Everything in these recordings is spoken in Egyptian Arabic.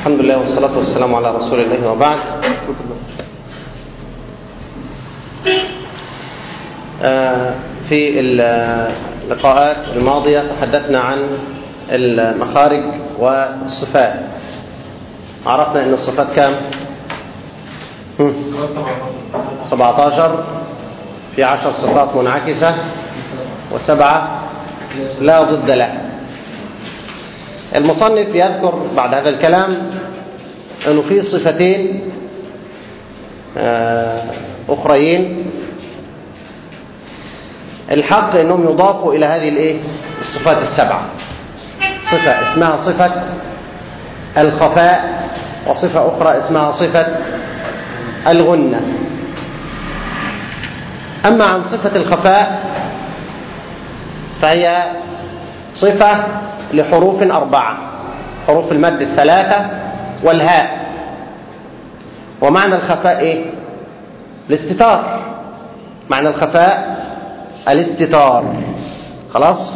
الحمد لله والصلاة والسلام على رسول الله وبعد في اللقاءات الماضية تحدثنا عن المخارج والصفات عرفنا ان الصفات كام 17 في عشر صفات منعكسة وسبعة لا ضد لها المصنف يذكر بعد هذا الكلام أنه في صفتين أخرين الحق أنهم يضافوا إلى هذه الإيه؟ الصفات السبعة صفة اسمها صفة الخفاء وصفة أخرى اسمها صفة الغنة أما عن صفة الخفاء فهي صفة لحروف أربعة حروف المد الثلاثة والهاء ومعنى الخفاء إيه؟ الاستتار معنى الخفاء الاستتار خلاص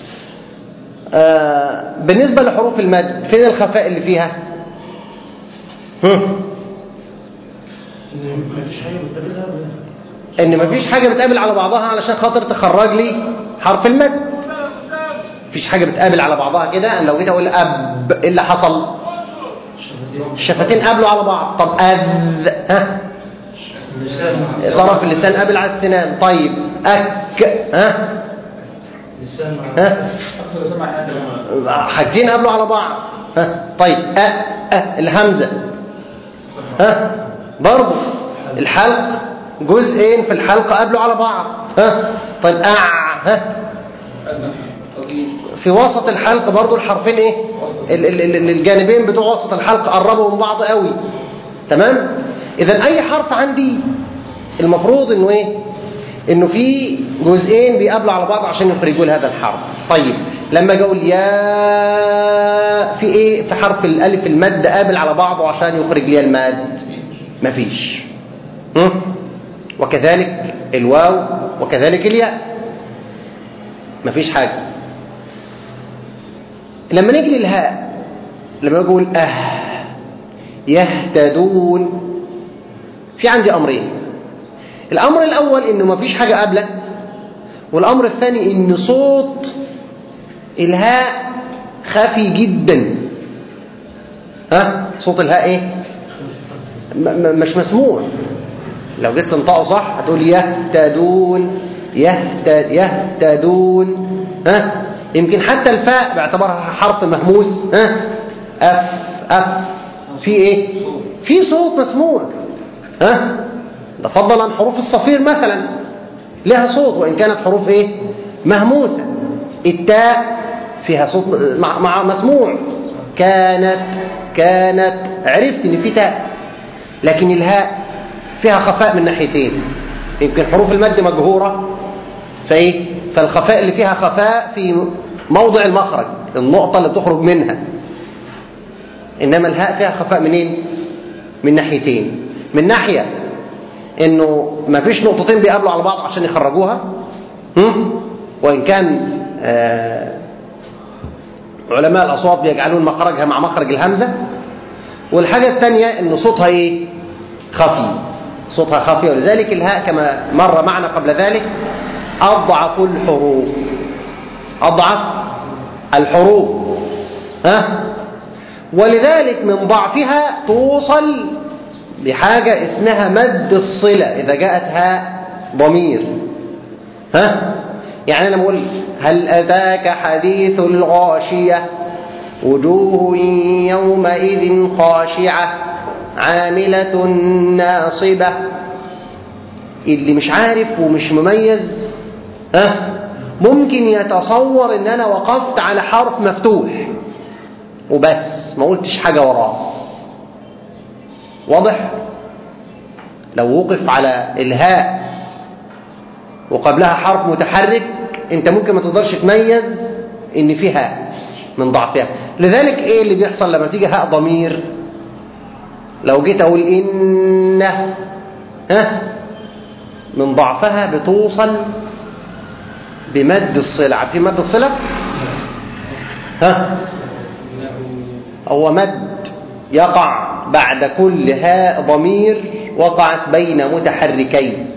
آه بالنسبة لحروف المد فين الخفاء اللي فيها هم؟ ان مفيش حاجة بتقابل على بعضها علشان خاطر تخرج لي حرف المد مفيش حاجة بتقابل على بعضها كده لو جيت اقول اب ايه اللي حصل الشفتين قابلوا على بعض طب اذ ها طرف اللسان قابل على السنان طيب اك ها ها حاجتين قابلوا على بعض ها طيب أ أ الهمزة ها برضه الحلق جزئين في الحلقة قابلوا على بعض ها طيب أع ها في وسط الحلقة برضو الحرفين ايه ال ال ال الجانبين بتوع وسط الحلقة قربوا من بعض قوي تمام اذا اي حرف عندي المفروض انه ايه انه في جزئين بيقابلوا على بعض عشان يخرجوا هذا الحرف طيب لما اجي اقول يا في ايه في حرف الالف المد قابل على بعضه عشان يخرج لي المد مفيش م? وكذلك الواو وكذلك الياء مفيش حاجه لما نيجي للهاء لما اقول اه يهتدون في عندي امرين الامر الاول انه ما فيش حاجه قابلت والامر الثاني ان صوت الهاء خفي جدا ها صوت الهاء ايه مش مسموع لو جيت تنطقه صح هتقول يهتدون يهتد يهتدون ها يمكن حتى الفاء باعتبارها حرف مهموس ها اف اف في ايه في صوت مسموع ها ده فضلا عن حروف الصفير مثلا لها صوت وان كانت حروف ايه مهموسه التاء فيها صوت مع, مع مسموع كانت كانت عرفت ان في تاء لكن الهاء فيها خفاء من ناحيتين يمكن حروف المد مجهوره فايه فالخفاء اللي فيها خفاء في موضع المخرج النقطة اللي بتخرج منها إنما الهاء فيها خفاء منين من ناحيتين من ناحية إنه ما فيش نقطتين بيقابلوا على بعض عشان يخرجوها هم؟ وإن كان آه علماء الأصوات بيجعلون مخرجها مع مخرج الهمزة والحاجة الثانية إن صوتها إيه خفي صوتها خفي ولذلك الهاء كما مر معنا قبل ذلك أضعف الحروف أضعف الحروف ها ولذلك من ضعفها توصل بحاجة اسمها مد الصلة إذا جاءت هاء ضمير ها يعني أنا بقول هل أتاك حديث الغاشية وجوه يومئذ خاشعة عاملة ناصبة اللي مش عارف ومش مميز ها ممكن يتصور ان انا وقفت على حرف مفتوح وبس ما قلتش حاجة وراه واضح لو وقف على الهاء وقبلها حرف متحرك انت ممكن ما تقدرش تميز ان في هاء من ضعفها لذلك ايه اللي بيحصل لما تيجي هاء ضمير لو جيت اقول ان ها من ضعفها بتوصل بمد الصلة عارفين مد الصلة ها هو مد يقع بعد كل هاء ضمير وقعت بين متحركين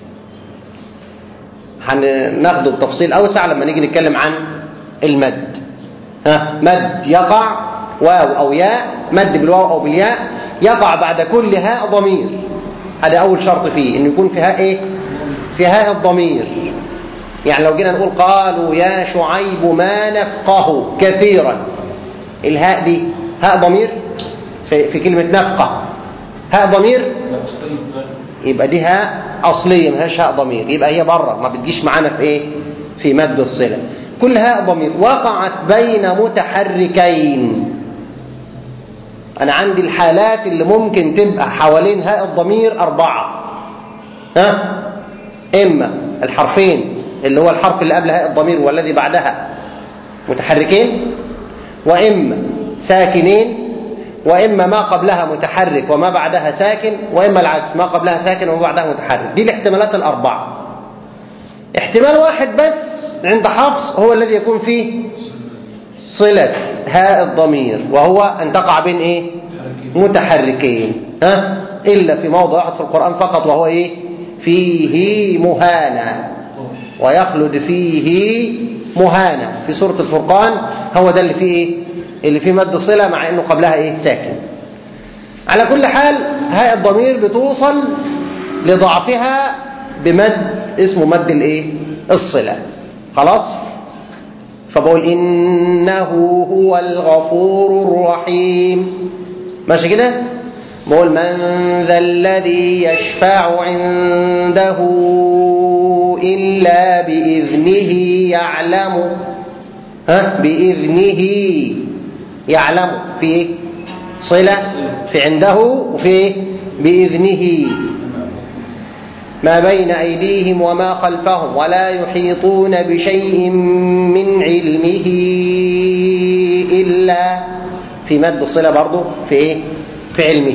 هناخده بتفصيل أوسع لما نيجي نتكلم عن المد ها مد يقع واو أو ياء مد بالواو أو بالياء يقع بعد كل هاء ضمير هذا أول شرط فيه إنه يكون في هاء إيه في هاء الضمير يعني لو جينا نقول قالوا يا شعيب ما نفقه كثيرا الهاء دي هاء ضمير في, في كلمة نفقه هاء ضمير يبقى دي هاء أصلية ما هيش هاء ضمير يبقى هي بره ما بتجيش معانا في إيه في مد الصلة كل هاء ضمير وقعت بين متحركين أنا عندي الحالات اللي ممكن تبقى حوالين هاء الضمير أربعة ها إما الحرفين اللي هو الحرف اللي قبل هاء الضمير والذي بعدها متحركين وإما ساكنين وإما ما قبلها متحرك وما بعدها ساكن وإما العكس ما قبلها ساكن وما بعدها متحرك دي الاحتمالات الأربعة احتمال واحد بس عند حفص هو الذي يكون فيه صلة هاء الضمير وهو أن تقع بين إيه متحركين ها إلا في موضع واحد في القرآن فقط وهو إيه فيه مهانا ويخلد فيه مهانا في سورة الفرقان هو ده اللي فيه إيه اللي فيه مد صلة مع إنه قبلها إيه ساكن على كل حال هاء الضمير بتوصل لضعفها بمد اسمه مد الإيه الصلة خلاص فبقول إنه هو الغفور الرحيم ماشي كده بقول من ذا الذي يشفع عنده إلا بإذنه يعلم ها بإذنه يعلم في صلة في عنده وفي بإذنه ما بين أيديهم وما خلفهم ولا يحيطون بشيء من علمه إلا في مد الصلة برضه في إيه؟ في علمه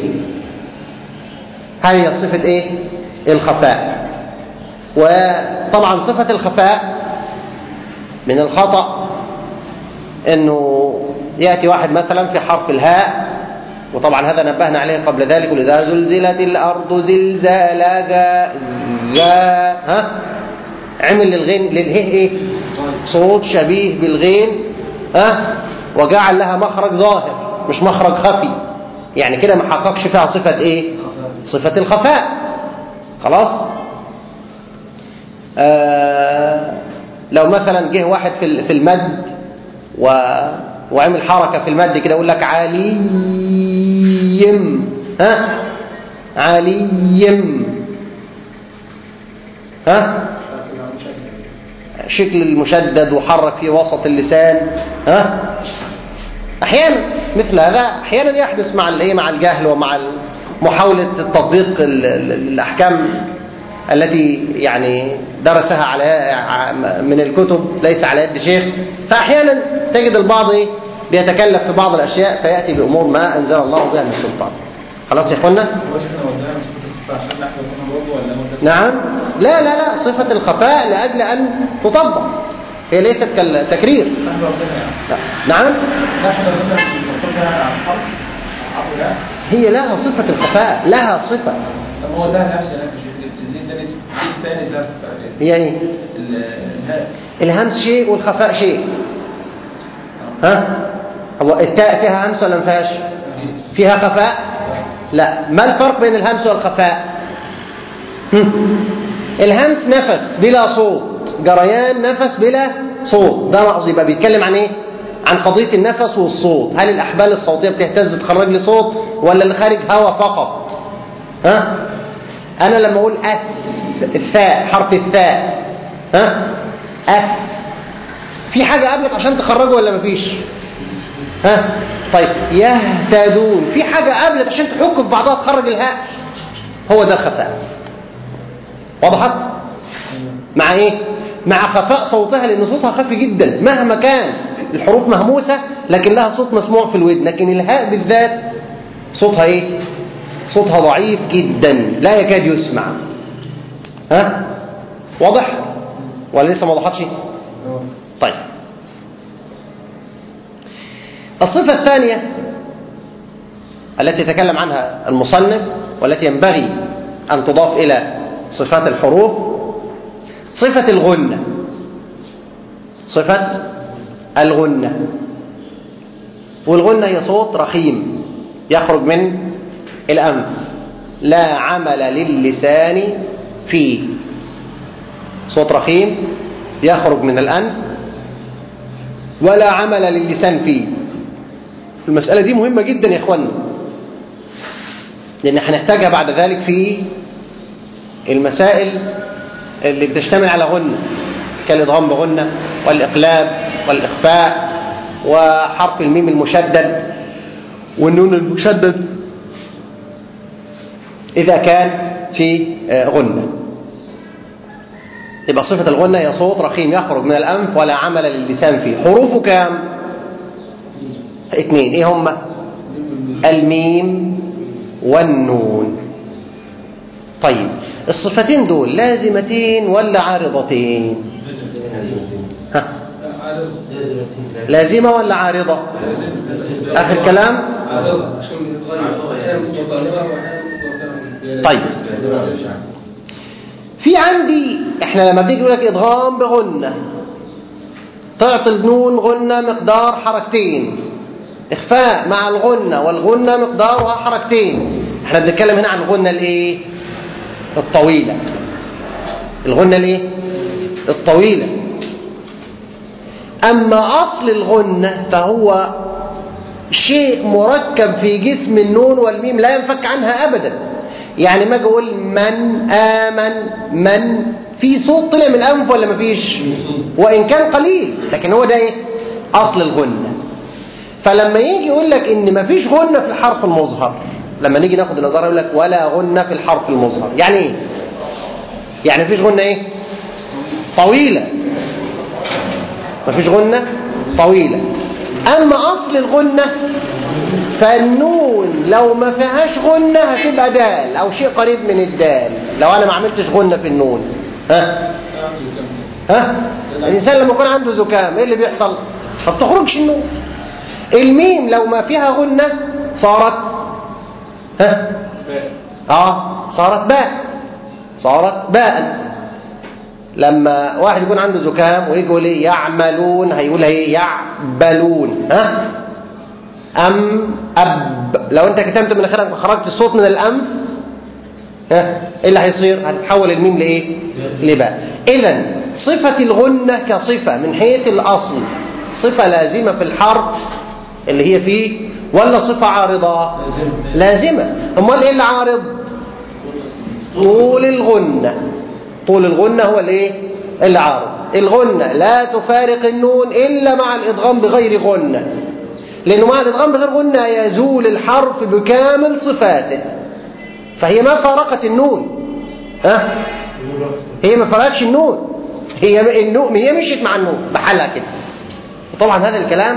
هذه صفة إيه؟ الخفاء وطبعا صفة الخفاء من الخطأ إنه يأتي واحد مثلا في حرف الهاء وطبعا هذا نبهنا عليه قبل ذلك ولذا زلزلت الأرض زلزالها جا ها عمل للغين للهه ايه صوت شبيه بالغين ها وجعل لها مخرج ظاهر مش مخرج خفي يعني كده ما حققش فيها صفة ايه صفة الخفاء خلاص آه لو مثلا جه واحد في في المد و وعمل حركة في المد كده يقول لك عليم ها عليم ها شكل المشدد وحرك في وسط اللسان ها احيانا مثل هذا احيانا يحدث مع الايه مع الجهل ومع محاولة تطبيق الاحكام التي يعني درسها على من الكتب ليس على يد شيخ فاحيانا تجد البعض ايه بيتكلف في بعض الاشياء فياتي بامور ما انزل الله بها من سلطان خلاص يا اخوانا نعم لا لا لا صفة الخفاء لأجل أن تطبق هي ليست كالتكرير نعم هي لها صفة الخفاء لها صفة هو ده نفس الثاني ده هي ايه الهمس شيء والخفاء شيء ها هو التاء فيها همس ولا ما فيهاش فيها خفاء لا ما الفرق بين الهمس والخفاء الهمس نفس بلا صوت جريان نفس بلا صوت ده مقصد يبقى بيتكلم عن ايه عن قضية النفس والصوت هل الأحبال الصوتية بتهتز تخرج لي صوت ولا اللي خارج هواء فقط ها أنا لما أقول أث الثاء حرف الثاء ها أث في حاجة قبلك عشان تخرجه ولا مفيش ها طيب يهتدون في حاجة قبلك عشان تحك في بعضها تخرج الهاء هو ده الخفاء وضحت مع ايه مع خفاء صوتها لان صوتها خفي جدا مهما كان الحروف مهموسة لكن لها صوت مسموع في الودن لكن الهاء بالذات صوتها ايه صوتها ضعيف جدا لا يكاد يسمع ها واضح ولا لسه ما وضحتش طيب الصفة الثانية التي تكلم عنها المصنف والتي ينبغي أن تضاف إلى صفات الحروف صفة الغنة صفة الغنة والغنة هي صوت رخيم يخرج من الأنف لا عمل للسان فيه صوت رخيم يخرج من الأنف ولا عمل للسان فيه المسألة دي مهمة جدا يا إخوانا لأن هنحتاجها بعد ذلك في المسائل اللي بتشتمل على غنة كالإضغام بغنة والإقلاب والإخفاء وحرف الميم المشدد والنون المشدد إذا كان في غنة يبقى صفة الغنة هي صوت رخيم يخرج من الأنف ولا عمل للسان فيه حروفه كام اثنين ايه هم الميم والنون طيب الصفتين دول لازمتين ولا عارضتين ها لازمة ولا عارضة آخر كلام طيب في عندي احنا لما بنيجي نقول لك ادغام بغنة تعطي النون غنة مقدار حركتين اخفاء مع الغنة والغنة مقدارها حركتين احنا بنتكلم هنا عن الغنة الايه الطويلة الغنة الايه الطويلة اما اصل الغنة فهو شيء مركب في جسم النون والميم لا ينفك عنها ابدا يعني ما اقول من امن من في صوت طلع من الانف ولا ما فيش وان كان قليل لكن هو ده ايه اصل الغنه فلما يجي يقول لك ان ما فيش غنه في الحرف المظهر لما نيجي ناخد النظاره يقول لك ولا غنه في الحرف المظهر يعني ايه يعني مفيش غنه ايه طويله مفيش غنه طويله اما اصل الغنه فالنون لو ما فيهاش غنة هتبقى دال أو شيء قريب من الدال لو أنا ما عملتش غنة في النون ها ها الإنسان لما يكون عنده زكام إيه اللي بيحصل ما بتخرجش النون الميم لو ما فيها غنة صارت ها اه صارت باء صارت باء لما واحد يكون عنده زكام ويجي يقول ايه يعملون هيقول ايه يعبلون ها أم أب لو أنت كتمت من آخرها خرجت الصوت من الأم ها إيه اللي هيصير؟ هتتحول الميم لإيه؟ لباء إذا صفة الغنة كصفة من حيث الأصل صفة لازمة في الحرف اللي هي فيه ولا صفة عارضة؟ لازمة أمال إيه اللي عارض؟ طول الغنة طول الغنة هو الإيه؟ اللي عارض الغنة لا تفارق النون إلا مع الإدغام بغير غنة لأنه مع الإدغام بغير غنة يزول الحرف بكامل صفاته فهي ما فارقت النون ها هي ما فارقتش النون هي النون هي مشيت مع النون بحالها كده وطبعا هذا الكلام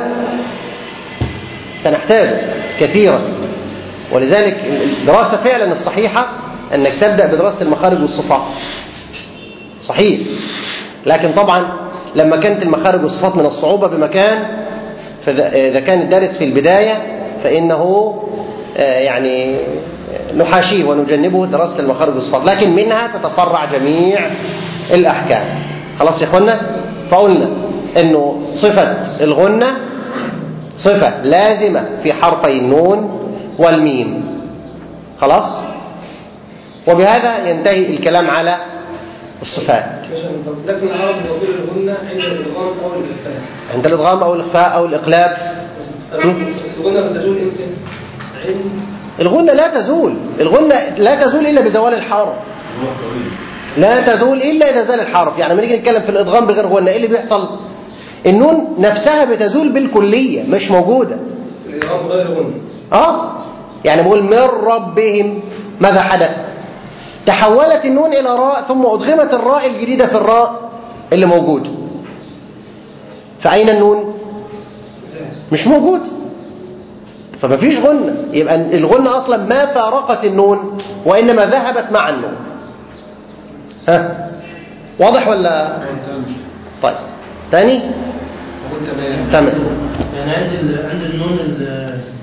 سنحتاجه كثيرا ولذلك الدراسة فعلا الصحيحة أنك تبدأ بدراسة المخارج والصفات صحيح لكن طبعا لما كانت المخارج والصفات من الصعوبة بمكان فإذا كان الدارس في البداية فإنه يعني نحاشيه ونجنبه دراسة المخارج والصفات لكن منها تتفرع جميع الأحكام خلاص يا اخوانا فقلنا أنه صفة الغنة صفة لازمة في حرفي النون والميم خلاص وبهذا ينتهي الكلام على الصفات لكن العرب يقول الغنة عند الإدغام أو الإخفاء عند الإدغام أو الإخفاء أو الإقلاب الغنة بتزول إمتى؟ عند الغنة لا تزول الغنة لا تزول إلا بزوال الحرف لا تزول إلا إذا زال الحرف يعني لما نيجي نتكلم في الإدغام بغير غنة إيه اللي بيحصل النون نفسها بتزول بالكلية مش موجودة الإدغام غير غنة آه يعني بقول من ربهم ماذا حدث تحولت النون إلى راء ثم أدغمت الراء الجديدة في الراء اللي موجود فأين النون مش موجود فما فيش غنة يبقى الغنة أصلا ما فارقت النون وإنما ذهبت مع النون ها واضح ولا طيب تاني أقول تمام تمام يعني عند ال... عند النون ال...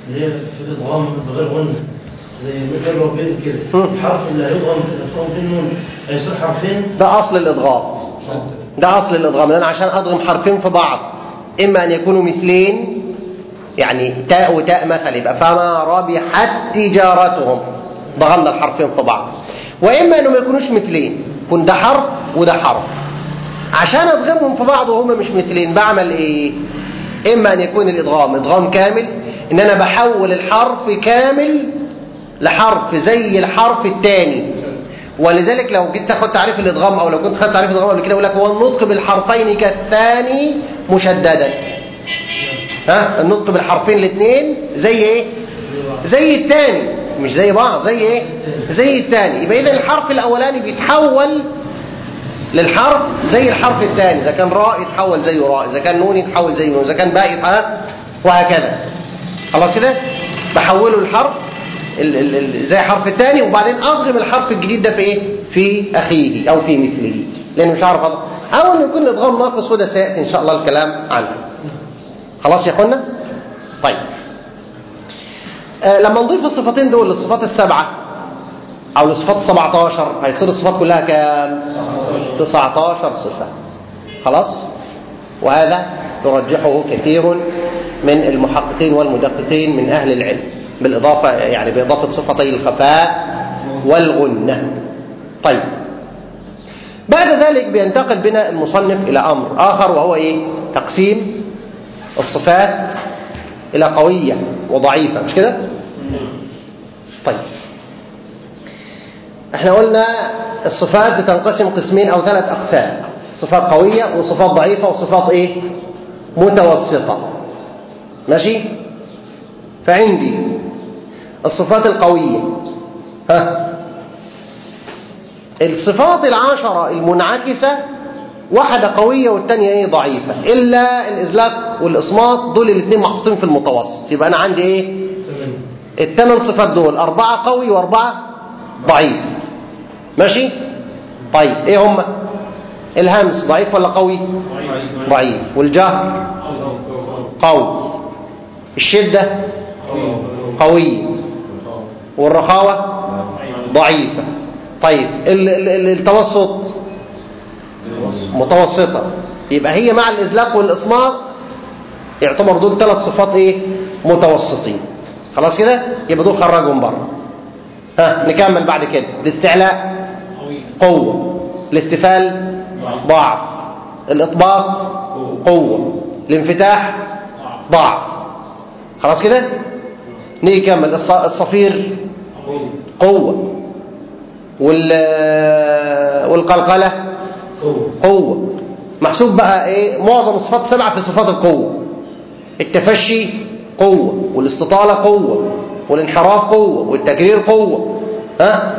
اللي هي في الادغام بغير غنى زي مثل ربين كده مم. الحرف اللي هيضغم في الادغام فيه نون هيصير حرفين ده أصل الإدغام ده أصل الإدغام لأن عشان أدغم حرفين في بعض إما أن يكونوا مثلين يعني تاء وتاء مثلا يبقى فما ربحت تجارتهم ضغمنا الحرفين في بعض وإما أنهم ما يكونوش مثلين يكون ده حرف وده حرف عشان أدغمهم في بعض وهم مش مثلين بعمل إيه إما أن يكون الإدغام إدغام كامل إن أنا بحول الحرف كامل لحرف زي الحرف الثاني ولذلك لو جيت تاخد تعريف الادغام او لو كنت خدت تعريف الادغام قبل كده يقول لك هو النطق بالحرفين كالثاني مشددا ها النطق بالحرفين الاثنين زي ايه زي الثاني مش زي بعض زي ايه زي الثاني يبقى اذا الحرف الاولاني بيتحول للحرف زي الحرف الثاني اذا كان راء يتحول زي راء اذا كان نون يتحول زي نون اذا كان باء يتحول وهكذا خلاص كده بحوله الحرف ال ال ال زي الحرف الثاني وبعدين اضغم الحرف الجديد ده في ايه في اخيه او في مثله لانه مش عارف أضغم. او انه يكون الادغام ناقص وده سياتي ان شاء الله الكلام عنه خلاص يا اخوانا طيب آه لما نضيف الصفتين دول للصفات السبعه او للصفات 17 هيصير الصفات كلها كام 19 صفه خلاص وهذا يرجحه كثير من المحققين والمدققين من أهل العلم بالإضافة يعني بإضافة صفتي الخفاء والغنة طيب بعد ذلك بينتقل بنا المصنف إلى أمر آخر وهو إيه تقسيم الصفات إلى قوية وضعيفة مش كده طيب احنا قلنا الصفات بتنقسم قسمين أو ثلاث أقسام صفات قوية وصفات ضعيفة وصفات إيه متوسطة ماشي فعندي الصفات القوية ها الصفات العشرة المنعكسة واحدة قوية والتانية ايه ضعيفة إلا الإزلاق والإصمات دول الاثنين محطوطين في المتوسط يبقى أنا عندي ايه الثمان صفات دول أربعة قوي وأربعة ضعيف ماشي طيب ايه هم الهمس ضعيف ولا قوي ضعيف والجهر قوي الشدة قوية والرخاوة ضعيفة طيب ال- ال- ال- التوسط متوسطة يبقى هي مع الإزلاق والإصمات يعتبر دول ثلاث صفات إيه متوسطين خلاص كده يبقى دول خرجهم بره ها نكمل بعد كده الاستعلاء قوة الاستفال ضعف الإطباق قوة الانفتاح ضعف خلاص كده نيجي نكمل الص- الصفير قوة وال والقلقلة قوة محسوب بقى ايه معظم الصفات السبعة في صفات القوة التفشي قوة والاستطالة قوة والانحراف قوة والتكرير قوة ها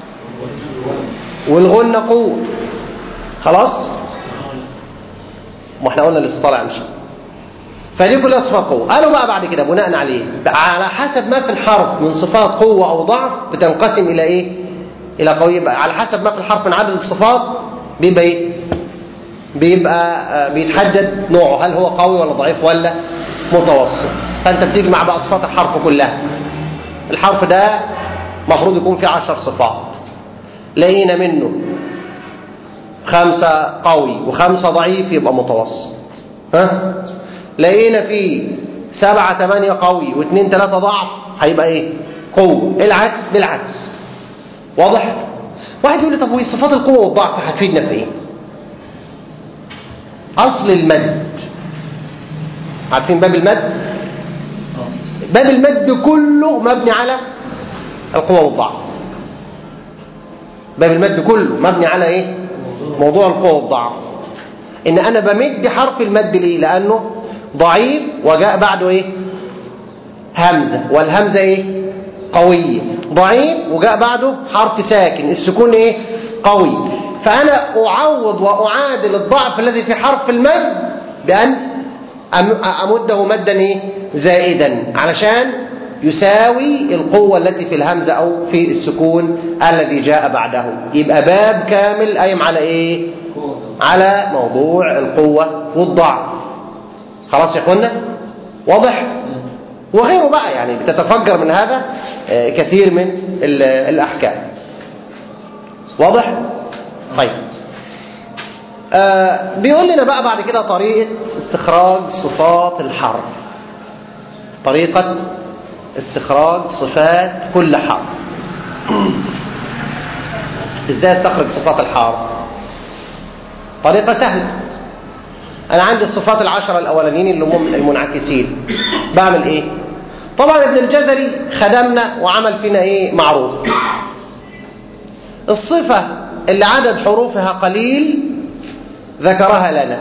والغنة قوة خلاص ما احنا قلنا الاستطالة امشي فدي كلها صفات قوة قالوا بقى بعد كده بناء عليه بقى على حسب ما في الحرف من صفات قوة أو ضعف بتنقسم إلى إيه إلى قوية بقى على حسب ما في الحرف من عدد الصفات بيبقى إيه بيبقى آه، بيتحدد نوعه هل هو قوي ولا ضعيف ولا متوسط فأنت بتجمع بقى صفات الحرف كلها الحرف ده مفروض يكون فيه عشر صفات لقينا منه خمسة قوي وخمسة ضعيف يبقى متوسط ها لقينا فيه سبعة تمانية قوي واثنين ثلاثة ضعف هيبقى ايه قوة العكس بالعكس واضح واحد يقول لي طب وهي صفات القوة والضعف هتفيدنا في ايه اصل المد عارفين باب المد باب المد كله مبني على القوة والضعف باب المد كله مبني على ايه موضوع القوة والضعف ان انا بمد حرف المد ليه لانه ضعيف وجاء بعده ايه همزة والهمزة ايه قوية ضعيف وجاء بعده حرف ساكن السكون ايه قوي فانا اعوض واعادل الضعف الذي في حرف المد بان أم- امده مدا ايه زائدا علشان يساوي القوة التي في الهمزة أو في السكون الذي جاء بعده يبقى باب كامل قايم على إيه على موضوع القوة والضعف خلاص يا اخوانا واضح وغيره بقى يعني بتتفجر من هذا آه، كثير من ال- الأحكام واضح؟ طيب آه بيقول لنا بقى بعد كده طريقة استخراج صفات الحرف طريقة استخراج صفات كل حرف ازاي استخرج صفات الحرف طريقة سهلة انا عندي الصفات العشرة الاولانيين اللي هم المنعكسين بعمل ايه طبعا ابن الجزري خدمنا وعمل فينا ايه معروف الصفة اللي عدد حروفها قليل ذكرها لنا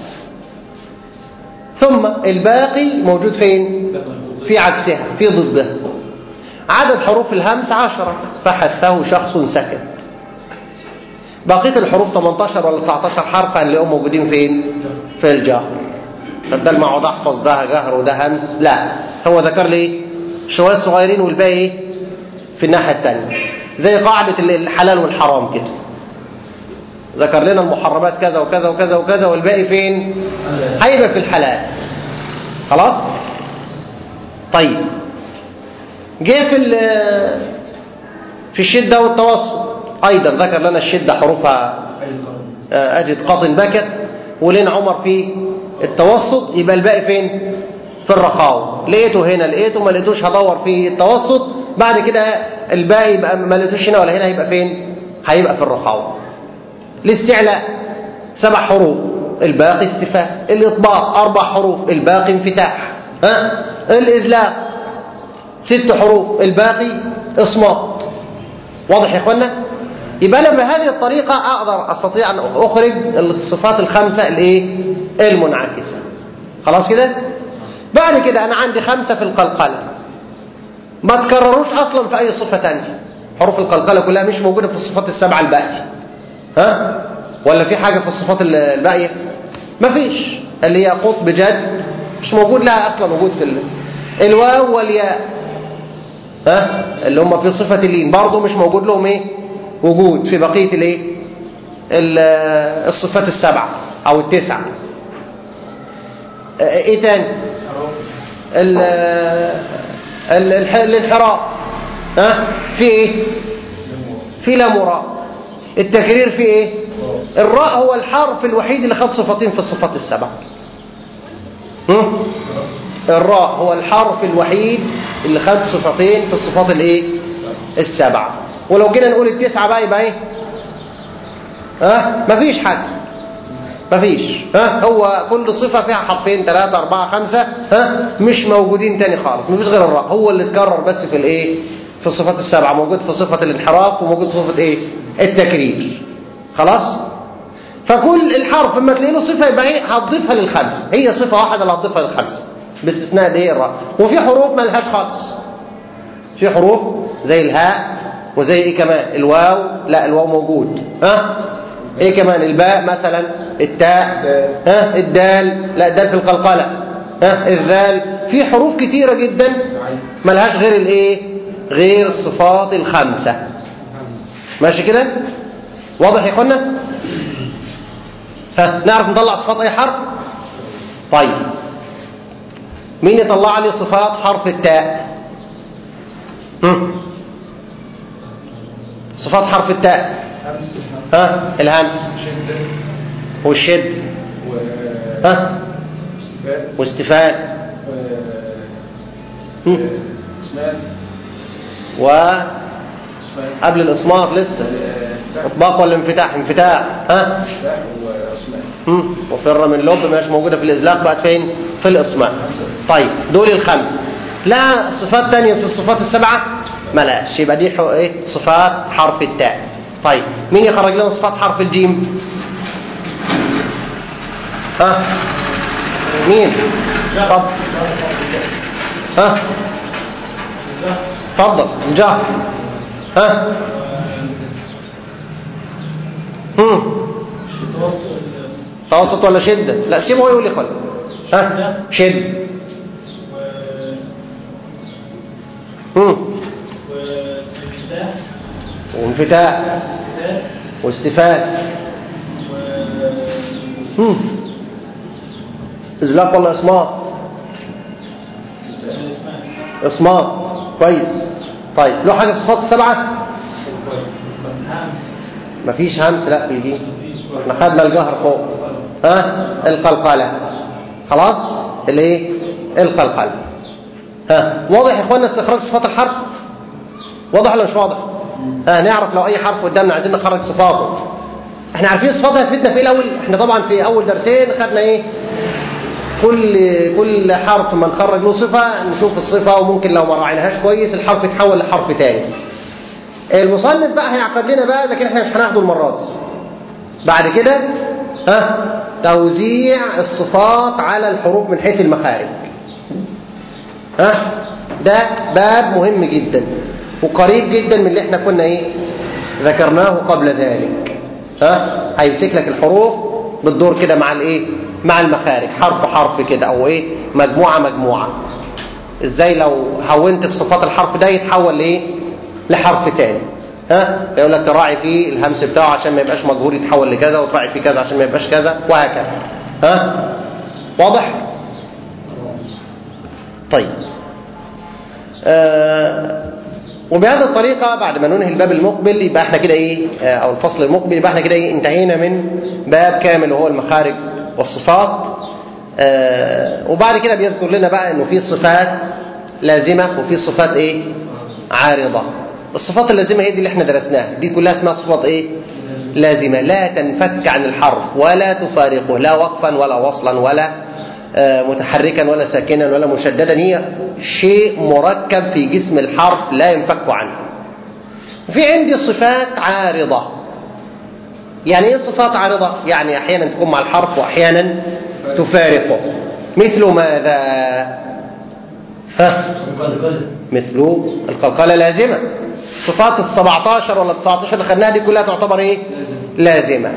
ثم الباقي موجود فين في عكسها في ضدها عدد حروف الهمس عشرة فحثه شخص سكت بقية الحروف 18 ولا 19 حرف هنلاقيهم موجودين فين في الجهر فبدل ما اقعد احفظ ده جهر وده همس لا هو ذكر لي إيه؟ شوية صغيرين والباقي إيه؟ في الناحية التانية زي قاعدة الحلال والحرام كده ذكر لنا المحرمات كذا وكذا وكذا وكذا والباقي فين هيبقى في الحلال خلاص طيب جه في ال- في الشدة والتوسط أيضا ذكر لنا الشدة حروفها آه، أجد قاطن بكت ولين عمر في التوسط يبقى الباقي فين في الرخاوة لقيته هنا لقيته ما لقيتوش هدور في التوسط بعد كده الباقي يبقى ما لقيتوش هنا ولا هنا هيبقى فين هيبقى في الرخاوة الاستعلاء سبع حروف الباقي استفاء الإطباق أربع حروف الباقي انفتاح ها الإزلاق ست حروف الباقي إصمات واضح يا إخوانا يبقى أنا بهذه الطريقة أقدر أستطيع أن أخرج الصفات الخمسة الإيه المنعكسة خلاص كده بعد كده أنا عندي خمسة في القلقلة ما تكرروش أصلا في أي صفة تانية حروف القلقلة كلها مش موجودة في الصفات السبعة الباقية ها ولا في حاجة في الصفات ال- الباقية مفيش اللي هي قطب جد مش موجود لها أصلا وجود في ال... الواو والياء ها اللي هم في صفة اللين برضه مش موجود لهم ايه وجود في بقية الايه ال- الصفات السبعة او التسعة ايه تاني ال- ال- الح- الانحراف ها في ايه في لا مراء التكرير في ايه الراء هو الحرف الوحيد اللي خد صفتين في الصفات السبعة هم؟ الراء هو الحرف الوحيد اللي خد صفتين في الصفات الايه السبعة ولو جينا نقول التسعة بقى يبقى ايه ها مفيش حاجة مفيش ها هو كل صفة فيها حرفين ثلاثة أربعة خمسة ها مش موجودين تاني خالص مفيش غير الراء هو اللي اتكرر بس في الايه في الصفات السبعة موجود في صفة الانحراف وموجود في صفة ايه التكرير خلاص فكل الحرف لما تلاقي له صفة يبقى ايه هتضيفها للخمسة هي صفة واحدة اللي هتضيفها للخمسة باستثناء دي الراء وفي حروف ما لهاش خالص في حروف زي الهاء وزي ايه كمان الواو لا الواو موجود ها ايه كمان الباء مثلا التاء ها الدال لا الدال في القلقلة ها الذال في حروف كتيرة جدا ملهاش غير الايه غير الصفات الخمسة ماشي كده واضح يا اخوانا ها نعرف نطلع صفات اي حرف طيب مين يطلع لي صفات حرف التاء هم؟ صفات حرف التاء ها الهمس والشد ها واستفاد هم؟ وقبل الإصمات لسه إطباق ولا انفتاح انفتاح ها هم؟ وفر من لب مش موجودة في الإزلاق بقت فين في الإصمات طيب دول الخمسة لا صفات تانية في الصفات السبعة ملاش يبقى دي حو... ايه صفات حرف التاء طيب مين يخرج لنا صفات حرف الجيم ها مين طب ها تفضل الجهر ها هم توسط ولا شدة لا سيبه يقول لي خل ها شد هم وانفتاح واستفاد هم ازلاق ولا اصمات اصمات كويس طيب له حاجه في الصفات السبعه مفيش همس لا في دي احنا خدنا الجهر فوق ها القلقله خلاص الايه القلقله ها واضح يا اخوانا استخراج صفات الحرف واضح ولا مش واضح ها نعرف لو اي حرف قدامنا عايزين نخرج صفاته احنا عارفين صفاتها هتفيدنا في ايه الاول احنا طبعا في اول درسين خدنا ايه كل كل حرف ما نخرج له صفه نشوف الصفه وممكن لو ما راعيناهاش كويس الحرف يتحول لحرف تاني المصنف بقى هيعقد لنا بقى لكن احنا مش هناخده المره دي بعد كده ها توزيع الصفات على الحروف من حيث المخارج ها ده باب مهم جدا وقريب جدا من اللي احنا كنا ايه ذكرناه قبل ذلك ها هيمسك لك الحروف بتدور كده مع الايه مع المخارج حرف حرف كده او ايه مجموعه مجموعه ازاي لو هونت في صفات الحرف ده يتحول لايه لحرف تاني ها يقول لك تراعي فيه الهمس بتاعه عشان ما يبقاش مجهور يتحول لكذا وتراعي فيه كذا عشان ما يبقاش كذا وهكذا ها واضح طيب آه وبهذه الطريقة بعد ما ننهي الباب المقبل يبقى احنا كده ايه آه او الفصل المقبل يبقى احنا كده ايه انتهينا من باب كامل وهو المخارج والصفات آه وبعد كده بيذكر لنا بقى انه في صفات لازمة وفي صفات ايه عارضة الصفات اللازمة هي دي اللي احنا درسناها دي كلها اسمها صفات ايه لازمة لا تنفك عن الحرف ولا تفارقه لا وقفا ولا وصلا ولا متحركا ولا ساكنا ولا مشددا هي شيء مركب في جسم الحرف لا ينفك عنه وفي عندي صفات عارضة يعني ايه صفات عارضة يعني احيانا تكون مع الحرف واحيانا تفارقه مثل ماذا ها مثل القلقلة لازمة الصفات ال 17 ولا 19 اللي خدناها دي كلها تعتبر ايه لازمة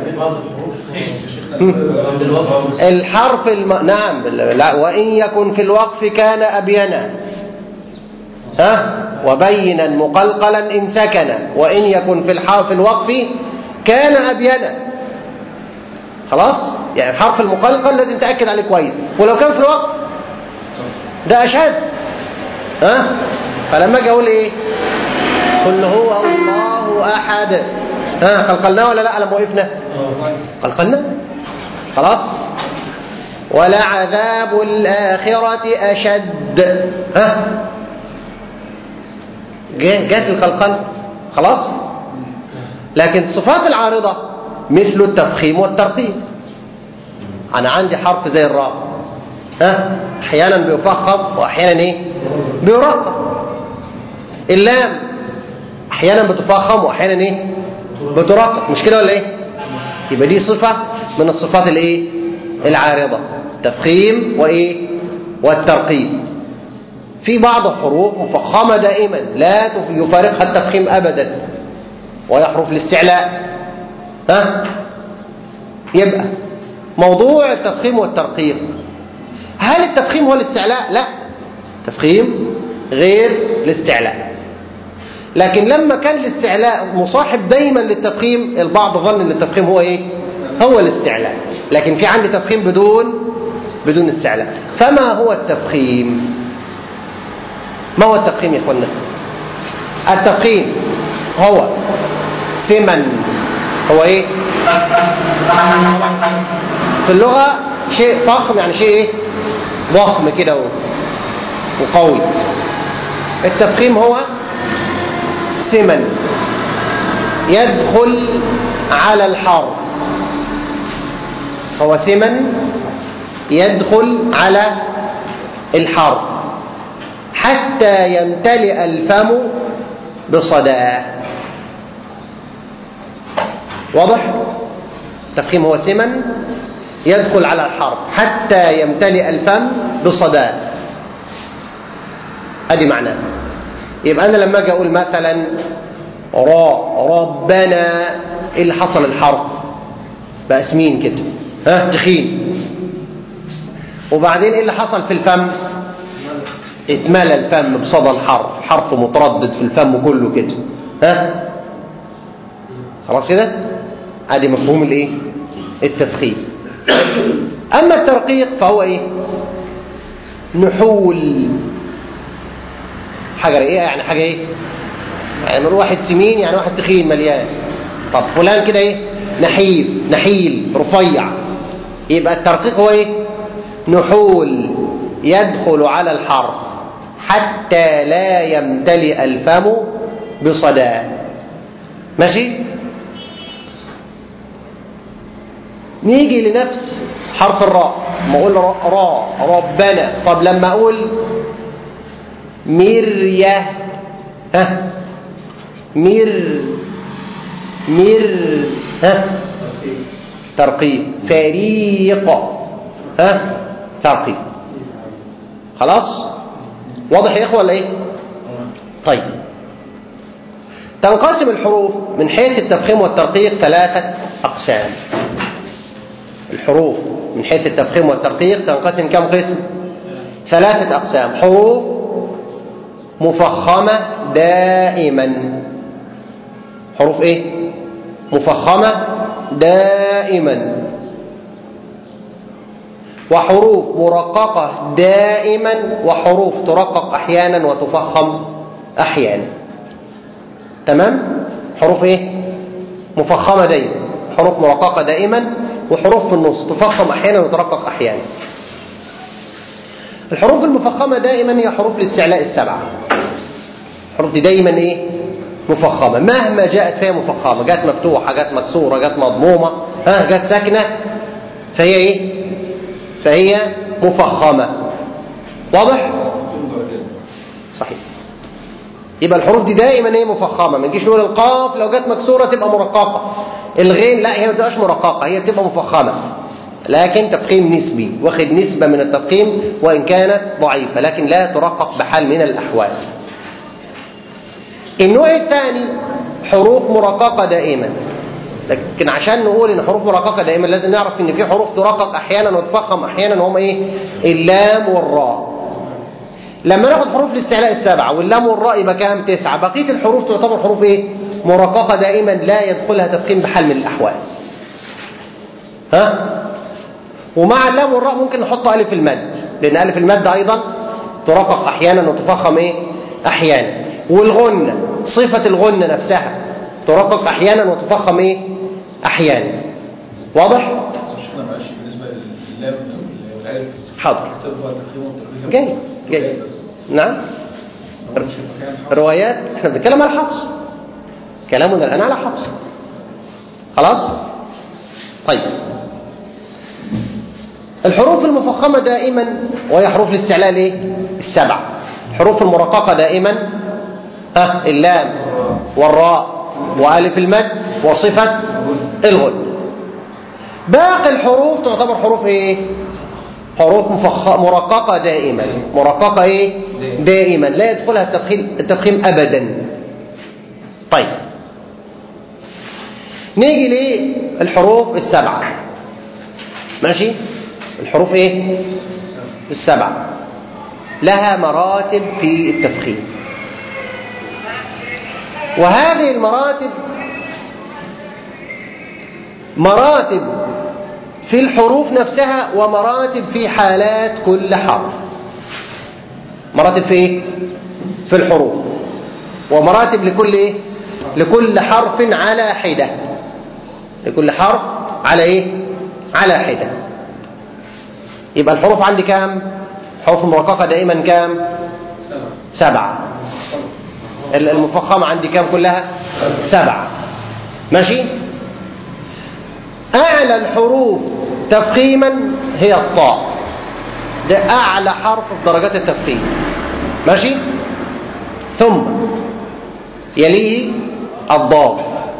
الحرف الم... نعم لا وإن يكن في الوقف كان أبينا ها وبينا مقلقلا إن سكن وإن يكن في الحرف الوقف كان أبينا خلاص يعني الحرف المقلقل لازم تأكد عليه كويس ولو كان في الوقف ده أشد ها فلما أجي أقول إيه قل هو الله أحد ها قلقلناه ولا لا لما وقفنا قلقلنا خلاص ولعذاب الآخرة أشد ها جات القلقل خلاص لكن الصفات العارضة مثل التفخيم والترقيق أنا عندي حرف زي الراء ها أحيانا بيفخم وأحيانا إيه بيرقق اللام أحيانا بتفخم وأحيانا إيه بترقق مش كده ولا إيه يبقى دي صفة من الصفات الايه العارضة تفخيم وايه والترقيق في بعض الحروف مفخمة دائما لا يفارقها التفخيم ابدا وهي حروف الاستعلاء ها يبقى موضوع التفخيم والترقيق هل التفخيم هو الاستعلاء لا التفخيم غير الاستعلاء لكن لما كان الاستعلاء مصاحب دايما للتفخيم البعض ظن ان التفخيم هو ايه هو الاستعلاء لكن في عندي تفخيم بدون بدون استعلاء فما هو التفخيم ما هو التفخيم يا اخوانا التفخيم هو سمن هو ايه في اللغة شيء فخم يعني شيء ايه ضخم كده وقوي التفخيم هو سمن يدخل على الحرف هو سمن يدخل على الحرف حتى يمتلئ الفم بصداء واضح التفخيم هو سمن يدخل على الحرف حتى يمتلئ الفم بصداء ادي معناه يبقى انا لما اجي اقول مثلا را ربنا ايه اللي حصل الحرف بقى سمين كده ها تخين وبعدين ايه اللي حصل في الفم اتملى الفم بصدى الحرف حرف متردد في الفم كله كده ها خلاص كده ادي مفهوم الايه التفخيم اما الترقيق فهو ايه نحول حاجة رقيقة يعني حاجة ايه يعني من واحد سمين يعني واحد تخين مليان طب فلان كده ايه نحيب نحيل رفيع يبقى الترقيق هو ايه نحول يدخل على الحرف حتى لا يمتلئ الفم بصدى ماشي نيجي لنفس حرف الراء ما اقول راء ربنا طب لما اقول مرية ها مر مر ها ترقيق فريق ها ترقيق خلاص واضح يا اخوه ولا ايه طيب تنقسم الحروف من حيث التفخيم والترقيق ثلاثة أقسام الحروف من حيث التفخيم والترقيق تنقسم كم قسم ثلاثة أقسام حروف مفخمة دائما حروف ايه مفخمة دائما وحروف مرققة دائما وحروف ترقق أحيانا وتفخم أحيانا تمام حروف ايه مفخمة دائما حروف مرققة دائما وحروف في النص تفخم أحيانا وترقق أحيانا الحروف المفخمة دائما هي حروف الاستعلاء السبعة الحروف دي دايما ايه مفخمة مهما جاءت فيها مفخمة جاءت مفتوحة جاءت مكسورة جاءت مضمومة ها جاءت ساكنة فهي ايه فهي مفخمة واضح صحيح يبقى الحروف دي دائما ايه مفخمة ما نجيش نقول القاف لو جت مكسورة تبقى مرققة الغين لا هي ما تبقاش مرققة هي تبقى مفخمة لكن تفخيم نسبي واخد نسبة من التفخيم وإن كانت ضعيفة لكن لا ترقق بحال من الأحوال النوع الثاني حروف مرققة دائما لكن عشان نقول ان حروف مرققة دائما لازم نعرف ان في حروف ترقق احيانا وتفخم احيانا وهم ايه اللام والراء لما ناخد حروف الاستعلاء السبعة واللام والراء يبقى كام تسعة بقية الحروف تعتبر حروف ايه مرققة دائما لا يدخلها تفخيم بحال من الاحوال ها ومع اللام والراء ممكن نحط ألف المد لأن ألف المد أيضا ترقق أحيانا وتفخم إيه؟ أحيانا والغنة صفة الغنة نفسها ترقق أحيانا وتفخم إيه؟ أحيانا واضح؟ شيخنا معلش بالنسبه لللام والالف حاضر تبقى تقييم والتقييم جاي جاي نعم روايات احنا بنتكلم على حفص كلامنا الآن على حفص خلاص طيب الحروف المفخمة دائما وهي حروف الاستعلاء الايه السبع الحروف المرققة دائما ها اللام والراء وألف المد وصفة الغن باقي الحروف تعتبر حروف ايه حروف مفخ... مرققة دائما مرققة ايه دائما لا يدخلها التفخيم, التفخيم ابدا طيب نيجي للحروف السبعة ماشي الحروف ايه السبعة لها مراتب في التفخيم وهذه المراتب مراتب في الحروف نفسها ومراتب في حالات كل حرف مراتب في ايه في الحروف ومراتب لكل ايه لكل حرف على حدة لكل حرف على ايه على حدة يبقى الحروف عندي كام حروف مرققة دائما كام سبعة المفخمة عندي كام كلها سبعة ماشي أعلى الحروف تفخيما هي الطاء ده أعلى حرف في درجات التفخيم ماشي ثم يليه الضاد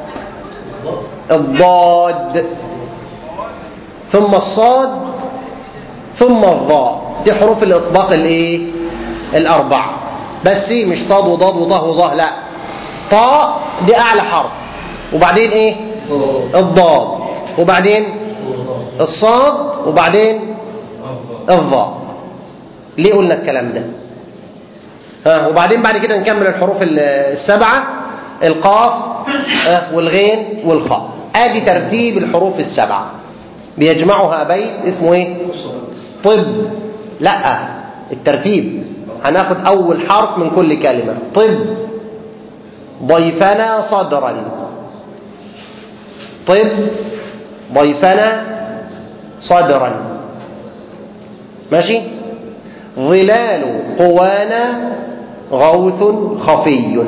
الضاد ثم الصاد ثم الضاء دي حروف الإطباق الايه الأربعة بس مش صاد وضاد وطه وظه لا طاء دي أعلى حرف وبعدين ايه الضاد وبعدين الصاد وبعدين الضاء ليه قلنا الكلام ده ها وبعدين بعد كده نكمل الحروف السبعة القاف اه والغين والخاء ادي ترتيب الحروف السبعة بيجمعها بيت اسمه ايه طب لا الترتيب هناخد أول حرف من كل كلمة طب ضيفنا صدرا طب ضيفنا صدرا ماشي ظلال قوانا غوث خفي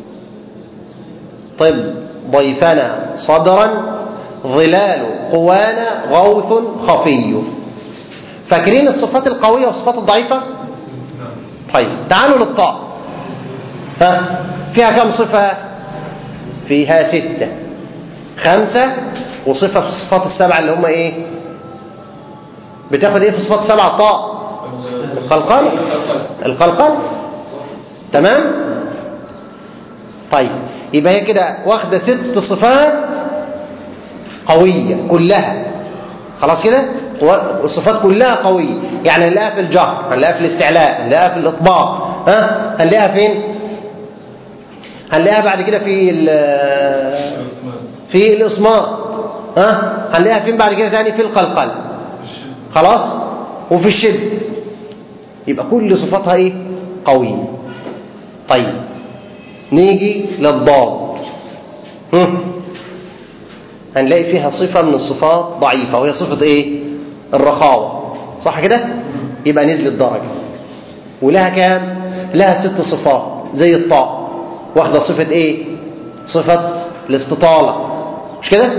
طب ضيفنا صدرا ظلال قوانا غوث خفي فاكرين الصفات القوية والصفات الضعيفة طيب تعالوا للطاء ها فيها كم صفة فيها ستة خمسة وصفة في الصفات السبعة اللي هم ايه بتاخد ايه في الصفات السبعة الطاء القلقل القلقل تمام طيب يبقى هي كده واخدة ست صفات قوية كلها خلاص كده الصفات كلها قوية يعني هنلاقيها في الجهر هنلاقيها في الاستعلاء هنلاقيها في الإطباق ها هنلاقيها فين هنلاقيها بعد كده في ال- في الإصمات ها هنلاقيها فين بعد كده تاني في القلقل خلاص وفي الشد يبقى كل صفاتها ايه قوية طيب نيجي للضاد هم. هنلاقي فيها صفة من الصفات ضعيفة وهي صفة ايه الرخاوة صح كده يبقى نزلت درجة ولها كام لها ست صفات زي الطاء واخدة صفة ايه صفة الاستطالة مش كده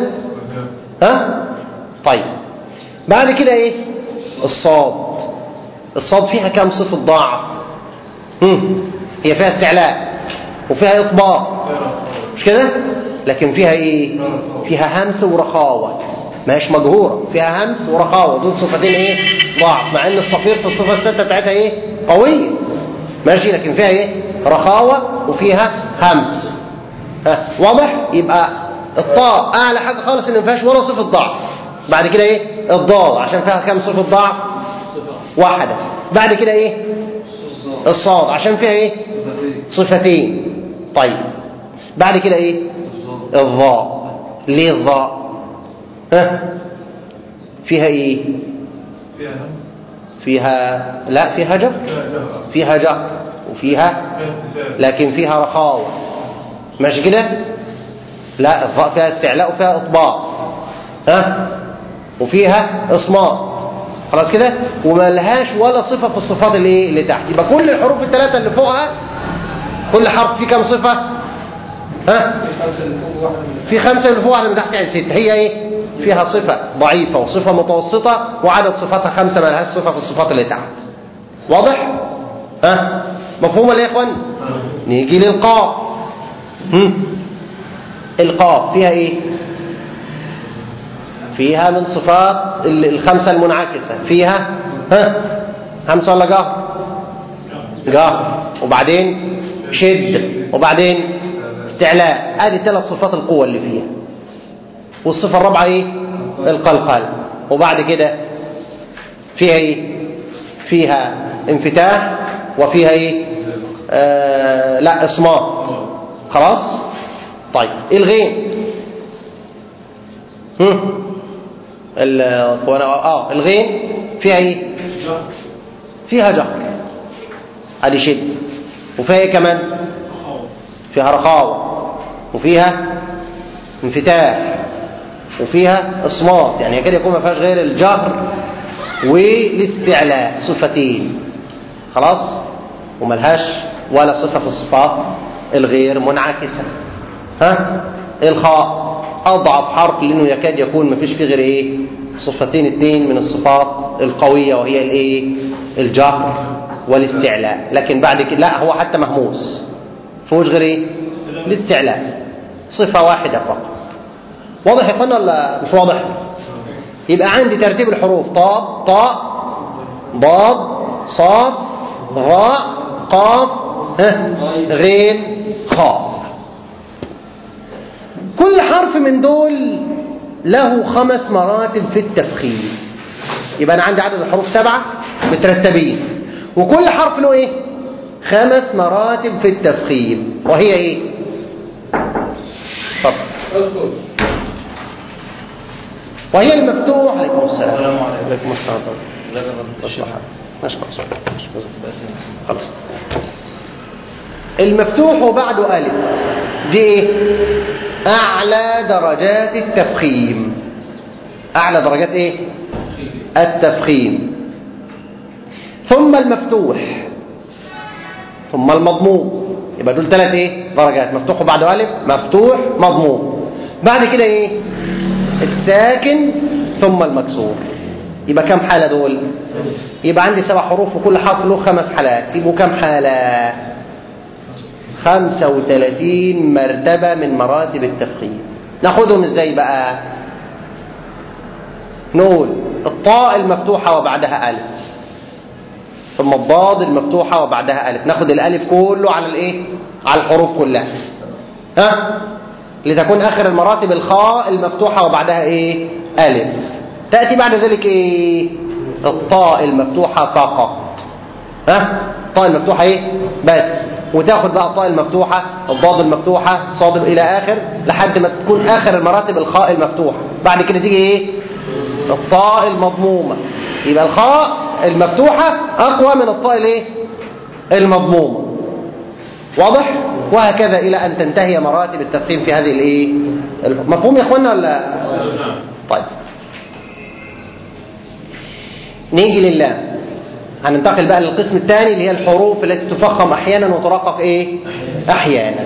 ها طيب بعد كده ايه الصاد الصاد فيها كام صفة ضعف هم. هي فيها استعلاء وفيها إطباق مش كده لكن فيها ايه فيها همس ورخاوة ماهيش مجهورة فيها همس ورخاوة دول صفتين ايه ضعف مع ان الصفير في الصفة الستة بتاعتها ايه قوية ماشي لكن فيها ايه رخاوة وفيها همس ها واضح يبقى الطاء اعلى حاجة خالص ان ما فيهاش ولا صفة ضعف بعد كده ايه الضاد عشان فيها كام صفة ضعف واحدة بعد كده ايه الصاد عشان فيها ايه صفتين طيب بعد كده ايه الضاء ليه الضاء ها فيها ايه فيها هم فيها لا فيها جر فيها جهر فيها جر وفيها فيها اتفاق لكن فيها رخاوة ماشي كده لا الضاء فيها استعلاء وفيها اطباق ها وفيها اصمات خلاص كده وما لهاش ولا صفة في الصفات اللي ايه اللي تحت يبقى كل الحروف الثلاثة اللي فوقها كل حرف فيه كام صفة ها خمسة اللي فوق واحدة من في خمسة اللي فوق واحدة من تحت يعني ستة هي ايه فيها صفة ضعيفة وصفة متوسطة وعدد صفاتها خمسة ما لهاش صفة في الصفات اللي تحت واضح ها مفهوم ولا يا اخوان نيجي للقاف هم. القاف فيها ايه فيها من صفات ال- الخمسة المنعكسة فيها ها همسة ولا جهر جهر وبعدين شد وبعدين استعلاء ادي ثلاث صفات القوة اللي فيها والصفة الرابعة ايه القلقل وبعد كده فيها ايه فيها انفتاح وفيها ايه آه لا اصمات خلاص طيب الغين هم ال- وأنا- اه الغين فيها ايه فيها جهر ادي شد وفيها ايه كمان فيها رخاوة وفيها انفتاح وفيها اصمات يعني يكاد يكون ما فيهاش غير الجهر والاستعلاء صفتين خلاص وملهاش ولا صفة في الصفات الغير منعكسة ها الخاء أضعف حرف لأنه يكاد يكون ما فيش فيه غير إيه صفتين اتنين من الصفات القوية وهي الإيه الجهر والاستعلاء لكن بعد كده لا هو حتى مهموس فيهوش غير إيه الاستعلاء صفة واحدة فقط واضح يا اخوانا ولا مش واضح يبقى عندي ترتيب الحروف طاء طاء ضاد صاد ظاء قاف ها غين خاء كل حرف من دول له خمس مراتب في التفخيم يبقى انا عندي عدد الحروف سبعة مترتبين وكل حرف له ايه خمس مراتب في التفخيم وهي ايه اتفضل اذكر وهي المفتوح عليكم السلام السلام عليكم. عليكم السلام ازيك يا فندم؟ مصلحة ماشي خلاص خلاص المفتوح وبعده ألف دي ايه أعلى درجات التفخيم أعلى درجات ايه التفخيم ثم المفتوح ثم المضموم يبقى دول ثلاث ايه درجات مفتوح وبعده ألف مفتوح مضموم بعد كده ايه الساكن ثم المكسور يبقى كم حالة دول يبقى عندي سبع حروف وكل حرف له خمس حالات يبقوا كم حالة خمسة وثلاثين مرتبة من مراتب التفخيم ناخدهم ازاي بقى نقول الطاء المفتوحة وبعدها ألف ثم الضاد المفتوحة وبعدها ألف ناخد الألف كله على الإيه على الحروف كلها ها لتكون آخر المراتب الخاء المفتوحة وبعدها إيه ألف تأتي بعد ذلك إيه الطاء المفتوحة فقط ها الطاء المفتوحة إيه بس وتاخد بقى الطاء المفتوحة الضاد المفتوحة الصاد إلى آخر لحد ما تكون آخر المراتب الخاء المفتوحة بعد كده تيجي إيه الطاء المضمومة يبقى الخاء المفتوحة أقوى من الطاء الإيه المضمومة واضح وهكذا إلى أن تنتهي مراتب التفخيم في هذه الإيه مفهوم يا إخوانا ولا طيب نيجي لله هننتقل بقى للقسم الثاني اللي هي الحروف التي تفخم أحيانا وترقق إيه أحيانا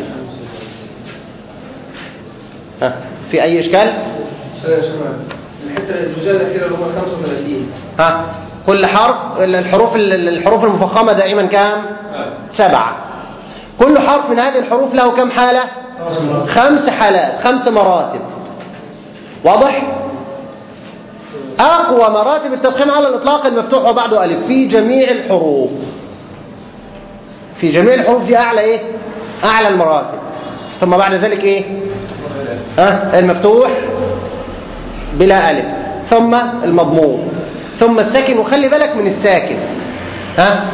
ها في أي إشكال يا شباب الحته الجزء الاخيره اللي هم 35 ها كل حرف الحروف الحروف المفخمة دائما كام سبعة كل حرف من هذه الحروف له كم حالة خمس حالات خمس مراتب واضح أقوى مراتب التفخيم على الإطلاق المفتوح وبعده ألف في جميع الحروف في جميع الحروف دي أعلى إيه أعلى المراتب ثم بعد ذلك إيه ها المفتوح بلا ألف ثم المضموم ثم الساكن وخلي بالك من الساكن ها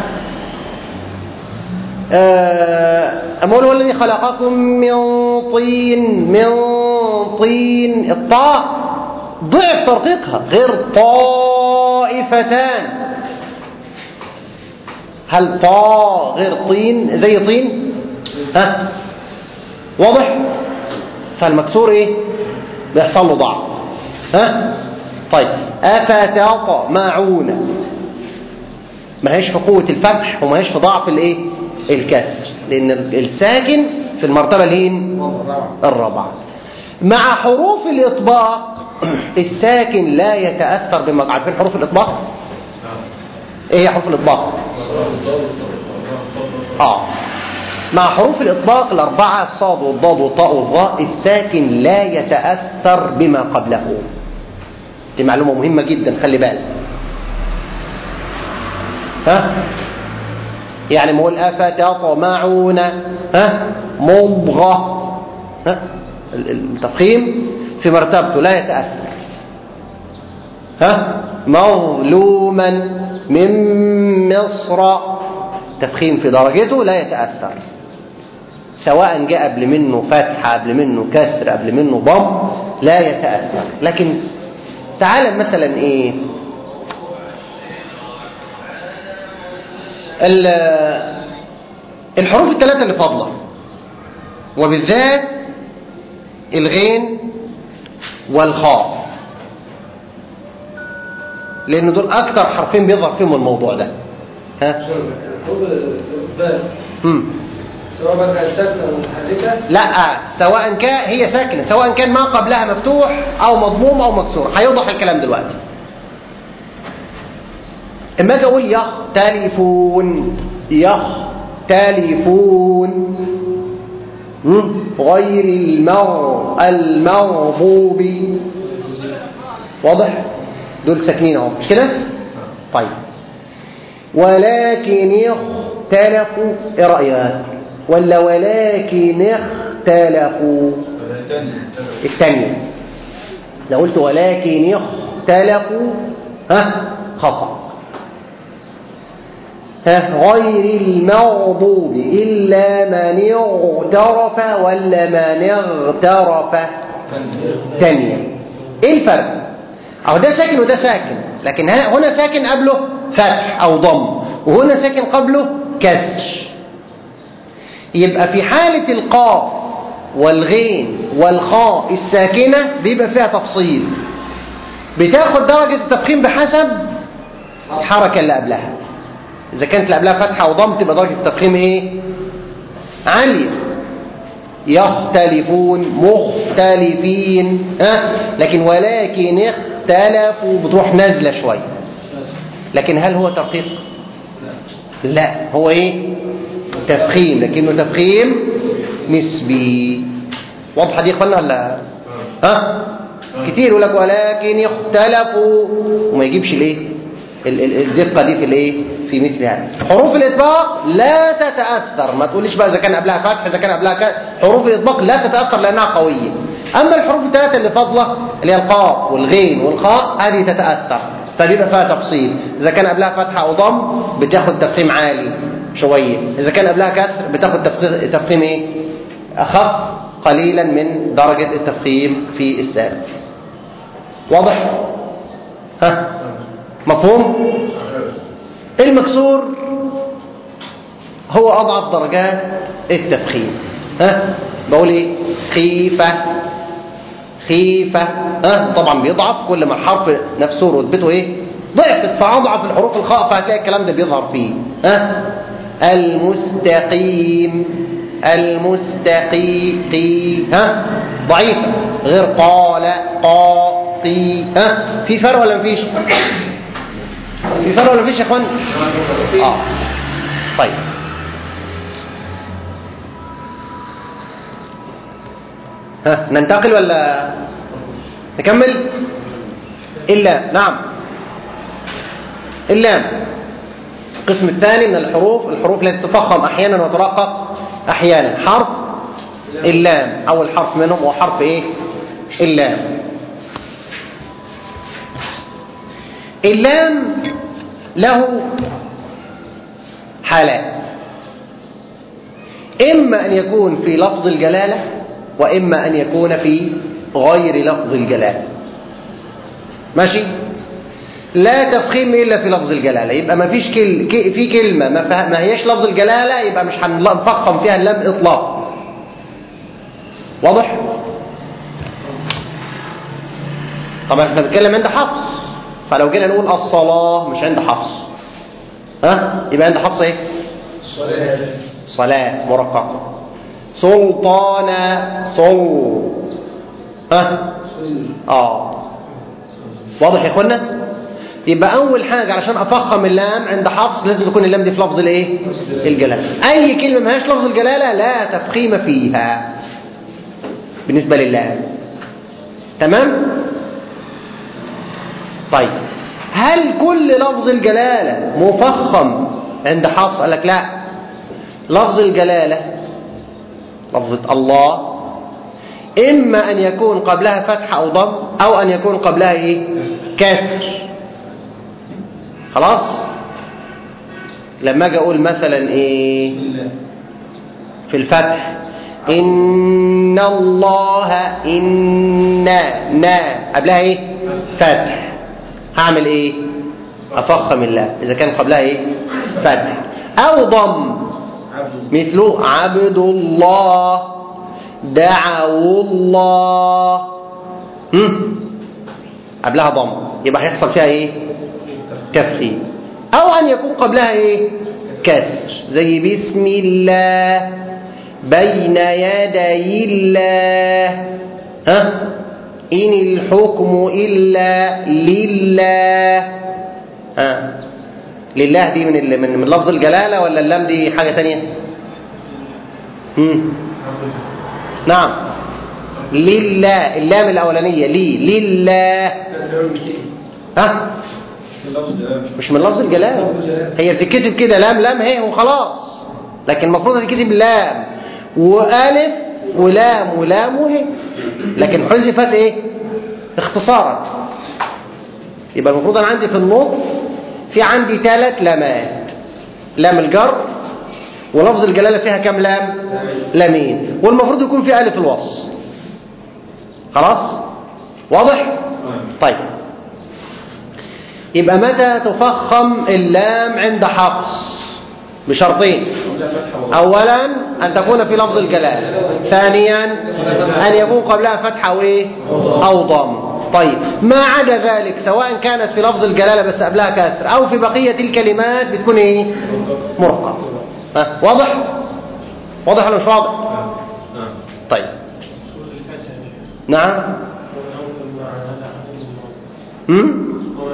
أقول هو الذي خلقكم من طين من طين الطاء ضعف ترقيقها غير طائفتان هل طاء غير طين زي طين ها واضح فالمكسور ايه بيحصل له ضعف ها طيب أفتطمعون ما هيش في قوة الفتح وما هيش في ضعف الايه الكسر لأن الساكن في المرتبة الهين الرابعة مع حروف الإطباق الساكن لا يتأثر بما عارفين حروف الإطباق ايه هي حروف الإطباق اه مع حروف الإطباق الأربعة الصاد والضاد والطاء والظاء الساكن لا يتأثر بما قبله دي معلومة مهمة جدا خلي بالك ها يعني نقول أفتطمعون ها مضغة ها التفخيم في مرتبته لا يتأثر ها مظلوما من مصر تفخيم في درجته لا يتأثر سواء جاء قبل منه فتحة قبل منه كسر قبل منه ضم لا يتأثر لكن تعال مثلا ايه الحروف الثلاثة اللي فاضلة وبالذات الغين والخاء لأن دول أكثر حرفين بيظهر فيهم الموضوع ده ها حروف الإثبات مم. سواء بقى كانت ساكنة أو متحركة لا سواء كان هي ساكنة سواء كان ما قبلها مفتوح أو مضموم أو مكسور هيوضح الكلام دلوقتي اما اجي اقول يختلفون يختلفون مم. غير المر المغضوب واضح دول ساكنين اهو مش كده طيب ولكن اختلفوا ايه رايك ولا ولكن اختلفوا الثانيه لو قلت ولكن اختلفوا ها خطأ ها غير المغضوب إلا من اغترف ولا من اغترف تانية ايه الفرق اهو ده ساكن وده ساكن لكن هنا ساكن قبله فتح أو ضم وهنا ساكن قبله كسر يبقى في حالة القاف والغين والخاء الساكنة بيبقى فيها تفصيل بتاخد درجة التفخيم بحسب الحركة اللي قبلها إذا كانت اللي قبلها فتحة أو ضم تبقى درجة التفخيم إيه؟ عالية يختلفون مختلفين ها لكن ولكن اختلفوا بتروح نازلة شوية لكن هل هو ترقيق لا هو ايه تفخيم لكنه تفخيم نسبي واضحة دي يا اخوانا ولا ها كتير يقول لك ولكن اختلفوا وما يجيبش الايه ال- ال- الدقة دي في الايه في مثل هذا حروف الإطباق لا تتأثر ما تقوليش بقى إذا كان قبلها فتح إذا كان قبلها كذا حروف الإطباق لا تتأثر لأنها قوية أما الحروف الثلاثة اللي فاضلة اللي هي القاف والغين والخاء هذه تتأثر فبيبقى فيها تفصيل إذا كان قبلها فتحة أو ضم بتاخد تفخيم عالي شوية إذا كان قبلها كسر بتاخد تفخ- تفخيم إيه أخف قليلا من درجة التفخيم في السابق واضح ها مفهوم المكسور هو أضعف درجات التفخيم ها بقول ايه خيفة خيفة ها طبعا بيضعف كل ما الحرف نفسه رتبته ايه ضعفت فأضعف الحروف الخاء فهتلاقي الكلام ده بيظهر فيه ها المستقيم المستقي قي ها ضعيفة غير قال قا قي ها في فرق ولا مفيش في فرق ولا مفيش يا اخوان اه طيب ها ننتقل ولا نكمل إلا نعم اللام القسم الثاني من الحروف الحروف التي تفخم أحيانا وترقق أحيانا حرف اللام أول حرف منهم هو حرف إيه اللام اللام له حالات إما أن يكون في لفظ الجلالة وإما أن يكون في غير لفظ الجلالة ماشي لا تفخيم إلا في لفظ الجلالة يبقى ما فيش كل... ك- في كلمة ما, فه... ما هيش لفظ الجلالة يبقى مش هنفخم فيها اللام إطلاق واضح؟ طبعا احنا بنتكلم عند حفص فلو جينا نقول الصلاة مش عند حفص ها يبقى عند حفص ايه صلاة مرققة سلطانا صل ها اه واضح يا اخوانا يبقى اول حاجه علشان افخم اللام عند حفص لازم تكون اللام دي في لفظ الايه الجلاله اي كلمه ما هياش لفظ الجلاله لا تفخيم فيها بالنسبه لله تمام طيب هل كل لفظ الجلاله مفخم عند حفص قال لك لا لفظ الجلاله لفظه الله إما أن يكون قبلها فتح أو ضم أو أن يكون قبلها إيه؟ كسر خلاص لما أجي أقول مثلا إيه في الفتح إن الله إن نا قبلها إيه فتح هعمل إيه أفخم الله إذا كان قبلها إيه فتح أو ضم مثل عبد الله دعوا الله هم؟ قبلها ضم يبقى هيحصل فيها ايه تفخيم او ان يكون قبلها ايه كسر زي بسم الله بين يدي الله ها ان الحكم الا لله ها لله دي من ال- من من لفظ الجلاله ولا اللام دي حاجه تانية هم نعم لله اللام الأولانية لي لله ها مش من لفظ الجلال هي بتتكتب كده لام لام هي وخلاص لكن المفروض تتكتب لام وألف ولام ولام وهي لكن حذفت ايه اختصارا يبقى المفروض انا عندي في النطق في عندي ثلاث لامات لام الجر ولفظ الجلالة فيها كم لام لامين والمفروض يكون في ألف الوصل خلاص واضح طيب يبقى متى تفخم اللام عند حفص بشرطين قبلها فتحة وضم. اولا ان تكون في لفظ الجلال ثانيا ان يكون قبلها فتحه او ايه او ضم طيب ما عدا ذلك سواء كانت في لفظ الجلاله بس قبلها كسر او في بقيه الكلمات بتكون ايه مرقق ها واضح واضح ولا مش واضح طيب نعم هم؟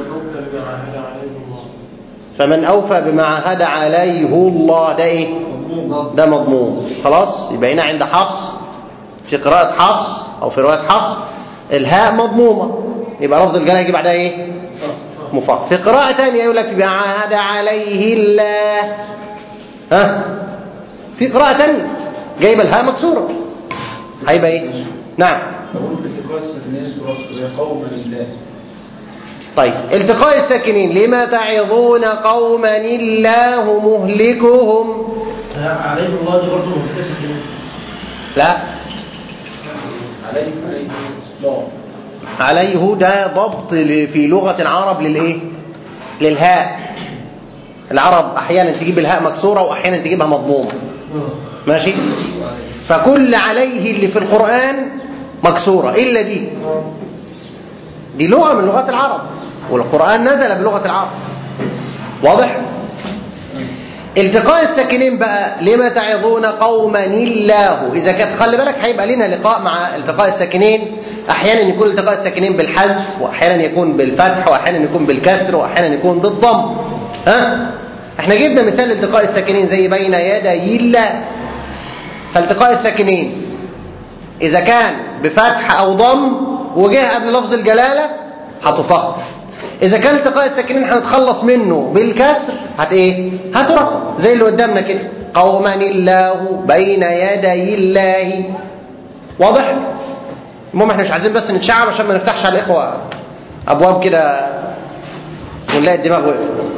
فمن أوفى بما عهد عليه الله ده إيه ده مضمون خلاص يبقى هنا عند حفص في قراءة حفص أو في رواية حفص الهاء مضمومة يبقى لفظ الجلالة يجي بعدها إيه مفخم في قراءة ثانية يقول لك بما عهد عليه الله ها في قراءة ثانية جايبة الهاء مكسورة هيبقى إيه نعم بقول في التقاء الساكنين تراث قوم لله طيب التقاء الساكنين لما تعظون قوما الله مهلكهم عليه الله دي برضه مختلفة لا عليه عليه لا عليه ده ضبط ل- في لغة العرب للإيه للهاء العرب أحيانا تجيب الهاء مكسورة وأحيانا تجيبها مضمومة ماشي فكل عليه اللي في القرآن مكسورة إلا دي دي لغة من لغات العرب والقرآن نزل بلغة العرب واضح التقاء الساكنين بقى لما تعظون قوما الله اذا كانت خلي بالك هيبقى لنا لقاء مع التقاء الساكنين احيانا يكون التقاء الساكنين بالحذف واحيانا يكون بالفتح واحيانا يكون بالكسر واحيانا يكون بالضم ها احنا جبنا مثال التقاء الساكنين زي بين يدي الله فالتقاء الساكنين إذا كان بفتح أو ضم وجه قبل لفظ الجلالة هتفخم إذا كان التقاء الساكنين هنتخلص منه بالكسر هت إيه؟ هترقق زي اللي قدامنا كده قوما الله بين يدي الله واضح؟ المهم احنا مش عايزين بس نتشعب عشان ما نفتحش على الإخوة أبواب كده ونلاقي الدماغ وقفت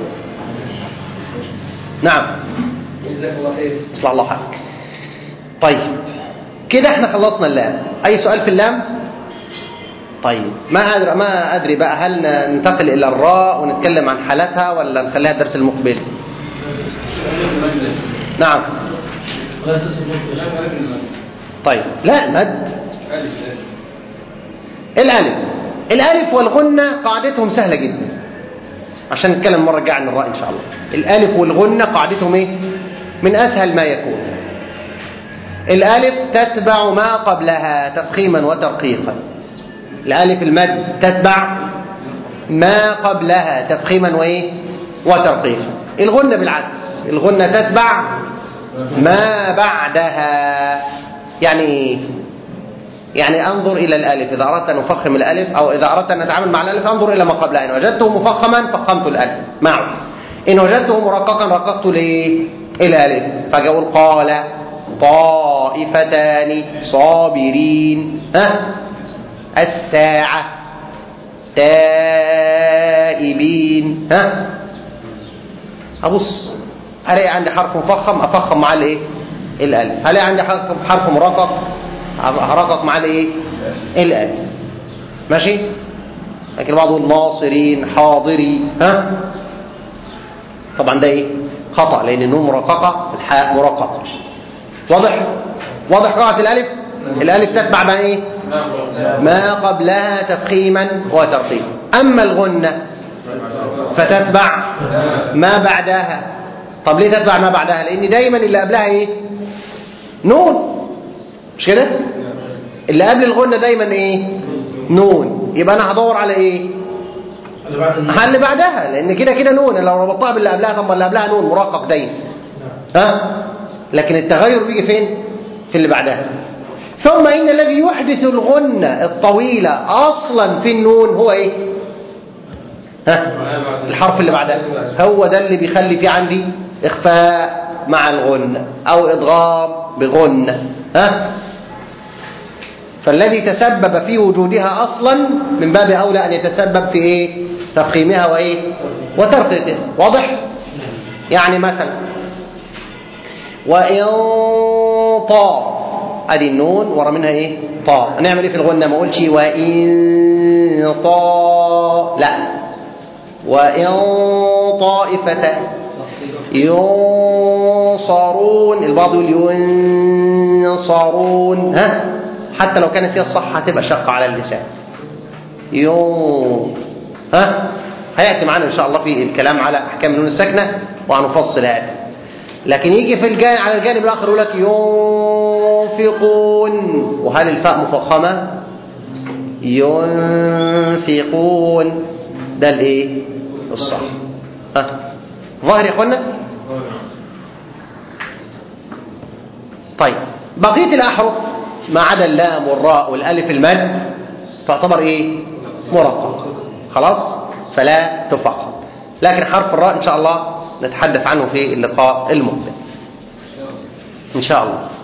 نعم جزاك الله خير اصلح الله حالك طيب كده احنا خلصنا اللام اي سؤال في اللام طيب ما ادري ما ادري بقى هل ننتقل الى الراء ونتكلم عن حالتها ولا نخليها الدرس المقبل نعم ولا تصل لا ألف المد طيب لا مد ألف ألف الالف الالف والغنه قاعدتهم سهله جدا عشان نتكلم المره الجايه عن الراء ان شاء الله الالف والغنه قاعدتهم ايه من اسهل ما يكون الالف تتبع ما قبلها تفخيما وترقيقا الالف المد تتبع ما قبلها تفخيما وايه وترقيقا الغنه بالعكس الغنه تتبع ما بعدها يعني ايه يعني انظر الى الالف اذا اردت ان افخم الالف او اذا اردت ان اتعامل مع الالف انظر الى ما قبلها ان وجدته مفخما فخمت الالف معه ان وجدته مرققا رققت ليه الالف فاجي اقول قال طائفتان صابرين ها الساعه تائبين ها ابص الاقي عندي حرف مفخم افخم مع الايه الالف الاقي عندي حرف حرف مرقق هرقق مع الايه الالف ماشي لكن بعض الناصرين حاضري ها طبعا ده ايه خطا لان النون مرققه الحاء مرققه واضح واضح قاعده الالف الالف تتبع ما ايه ما قبلها تفخيما وترقيقا اما الغنه فتتبع ما بعدها طب ليه تتبع ما بعدها لان دايما اللي قبلها ايه نون مش كده اللي قبل الغنة دايما ايه نون يبقى انا هدور على ايه اللي بعد النون. على اللي بعدها لان كده كده نون لو ربطتها باللي قبلها طب ما اللي قبلها نون مرقق دايما ها لكن التغير بيجي فين في اللي بعدها ثم ان الذي يحدث الغنة الطويلة اصلا في النون هو ايه ها الحرف اللي بعدها هو ده اللي بيخلي فيه عندي اخفاء مع الغنة او ادغام بغنة ها فالذي تسبب في وجودها اصلا من باب اولى ان يتسبب في ايه تفخيمها وايه وترقيقها واضح يعني مثلا وان طا ادي النون ورا منها ايه طا هنعمل ايه في الغنه ما اقولش وان طا لا وإن طائفتان ينصرون البعض يقول ينصرون ها حتى لو كانت هي الصح هتبقى شقة على اللسان يون ها هيأتي معانا إن شاء الله في الكلام على أحكام النون الساكنة وهنفصل هذا لكن يجي في الجانب على الجانب الآخر يقول لك ينفقون وهل الفاء مفخمة ينفقون ده الايه الصح ها ظاهر يا اخوانا طيب بقية الأحرف ما عدا اللام والراء والألف المد تعتبر إيه مرققة خلاص فلا تفخم لكن حرف الراء إن شاء الله نتحدث عنه في اللقاء المقبل إن شاء الله